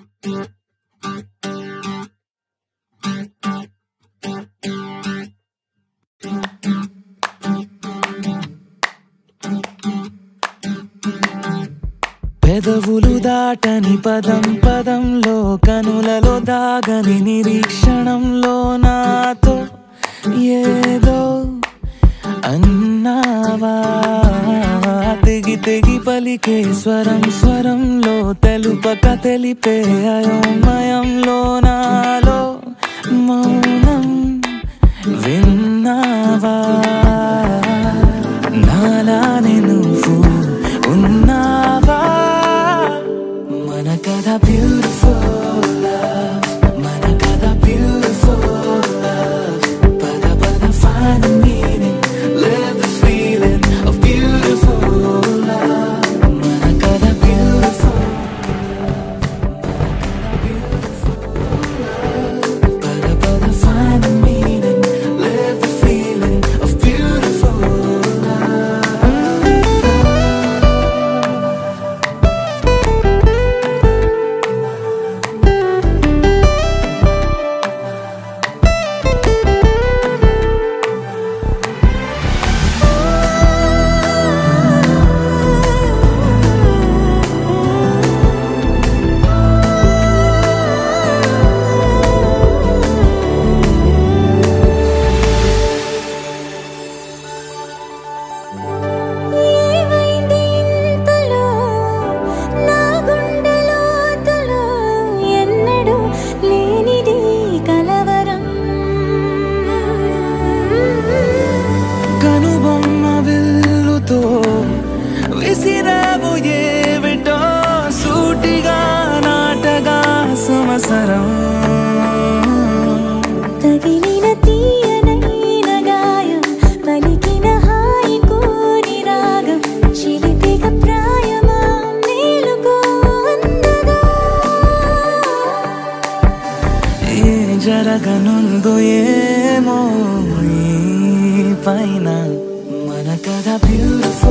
పెదవులు దాటని పదం పదంలో కనులలో దాగని నిరీక్షణంలో నాతో ఏదో అన్నావా తెగి తెగి పలికే స్వరం స్వరంలో తెలుపక తెలిపే అయోమయంలో నాలో మౌనం విన్నావా నాలానే నువ్వు ఉన్నావా మన కథ బ్యూటిఫుల్ మన కథ బ్యూటిఫుల్ పద పద find the meaning live the feeling of beautiful love మన కథ beautiful పద పద find the meaning live the feeling of beautiful love ఏమైంది ఇంతలో నా గుండెలోతులో ఎన్నడూ లేనిది కలవరం కనుబొమ్మ విల్లుతో విసిరావు ఏవిటో సూటిగా నాటగా సంవత్సరం తగిలిన తీయనైన గాయం పలికిన హాయి కోరి రాగం చిలిపిక ప్రాయమా మేలుకో అందగా ఏ జరగనుందో ఏమో ఈ పైన మన కథ బ్యూటిఫుల్